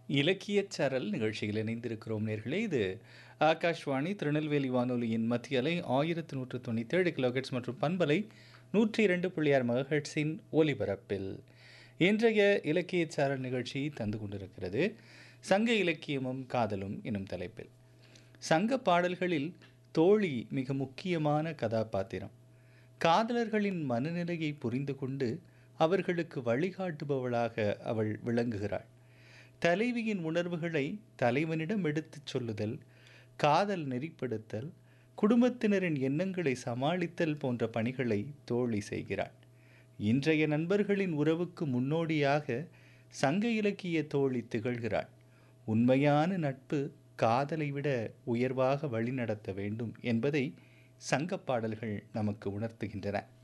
இலக்கியச் சரல் நிகழ்ச்சியில் இணைந்திருக்கிறோம் நேர்களே இது ஆகாஷ்வாணி திருநெல்வேலி வானொலியின் மத்திய அலை ஆயிரத்து நூற்று தொண்ணூற்றேழு கிலோஹெட்ஸ் மற்றும் பண்பலை நூற்றி இரண்டு புள்ளியார் மெகஹெட்ஸின் ஒலிபரப்பில் இன்றைய இலக்கியச் சாரல் நிகழ்ச்சி தந்து கொண்டிருக்கிறது சங்க இலக்கியமும் காதலும் எனும் தலைப்பில் சங்க பாடல்களில் தோழி மிக முக்கியமான கதாபாத்திரம் காதலர்களின் மனநிலையை புரிந்து கொண்டு அவர்களுக்கு வழிகாட்டுபவளாக அவள் விளங்குகிறாள் தலைவியின் உணர்வுகளை தலைவனிடம் எடுத்துச் சொல்லுதல் காதல் நெறிப்படுத்தல் குடும்பத்தினரின் எண்ணங்களை சமாளித்தல் போன்ற பணிகளை தோழி செய்கிறாள் இன்றைய நண்பர்களின் உறவுக்கு முன்னோடியாக சங்க இலக்கிய தோழி திகழ்கிறாள் உண்மையான நட்பு காதலை விட உயர்வாக வழிநடத்த வேண்டும் என்பதை சங்கப் பாடல்கள் நமக்கு உணர்த்துகின்றன